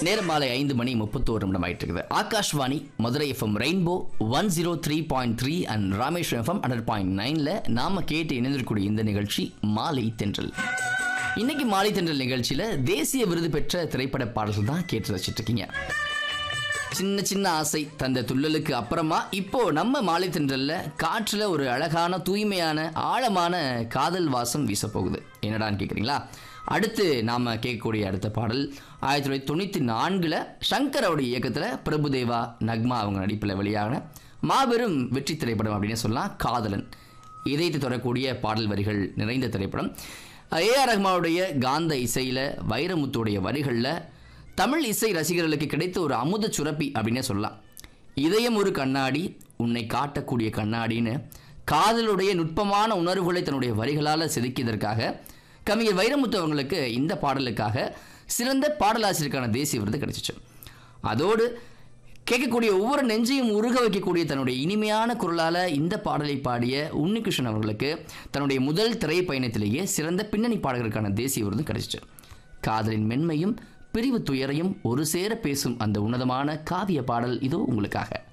நேரம் மாலை ஐந்து மணி முப்பத்தோரு நிமிடம் ஆயிட்டு இருக்குது Akashvani Madurai FM rainbow one zero three point three and Rameswaram FM hundred point நைன்ல நாம கேட்டு இணைந்திருக்கக்கூடிய இந்த நிகழ்ச்சி மாலை தென்றல் இன்னைக்கு மாலை தென்றல் நிகழ்ச்சியில தேசிய விருது பெற்ற திரைப்பட பாடல்கள் தான் கேட்டு ரசிச்சிட்டு இருக்கீங்க சின்ன சின்ன ஆசை தந்த துள்ளலுக்கு அப்புறமா இப்போ நம்ம மாலை தென்றல்ல காற்றுல ஒரு அழகான தூய்மையான ஆழமான காதல் வாசம் வீச போகுது என்னடான்னு கேக்குறீங்களா அடுத்து நாம கேட்கக்கூடிய அடுத்த பாடல் ஆயிரத்தி தொள்ளாயிரத்தி தொண்ணூற்றி நான்கில் சங்கரோடைய இயக்கத்தில் பிரபுதேவா நக்மா அவங்க நடிப்பில் வெளியான மாபெரும் வெற்றி திரைப்படம் அப்படின்னு சொல்லலாம் காதலன் இதயத்தை தொடரக்கூடிய பாடல் வரிகள் நிறைந்த திரைப்படம் ஏஆர் ரஹ்மானுடைய காந்த இசையில் வைரமுத்துடைய வரிகளில் தமிழ் இசை ரசிகர்களுக்கு கிடைத்த ஒரு அமுத சுரப்பி அப்படின்னே சொல்லலாம் இதயம் ஒரு கண்ணாடி உன்னை காட்டக்கூடிய கண்ணாடின்னு காதலுடைய நுட்பமான உணர்வுகளை தன்னுடைய வரிகளால் செதுக்கியதற்காக கவிஞர் வைரமுத்து அவங்களுக்கு இந்த பாடலுக்காக சிறந்த பாடலாசிரியருக்கான தேசிய விருது கிடைச்சிச்சு அதோடு கேட்கக்கூடிய ஒவ்வொரு நெஞ்சையும் உருக வைக்கக்கூடிய தன்னுடைய இனிமையான குரலால் இந்த பாடலை பாடிய உன்னிகிருஷ்ணன் அவர்களுக்கு தன்னுடைய முதல் திரைப்பயணத்திலேயே சிறந்த பின்னணி பாடகருக்கான தேசிய விருது கிடைச்சிச்சு காதலின் மென்மையும் பிரிவு துயரையும் ஒரு சேர பேசும் அந்த உன்னதமான காவிய பாடல் இதோ உங்களுக்காக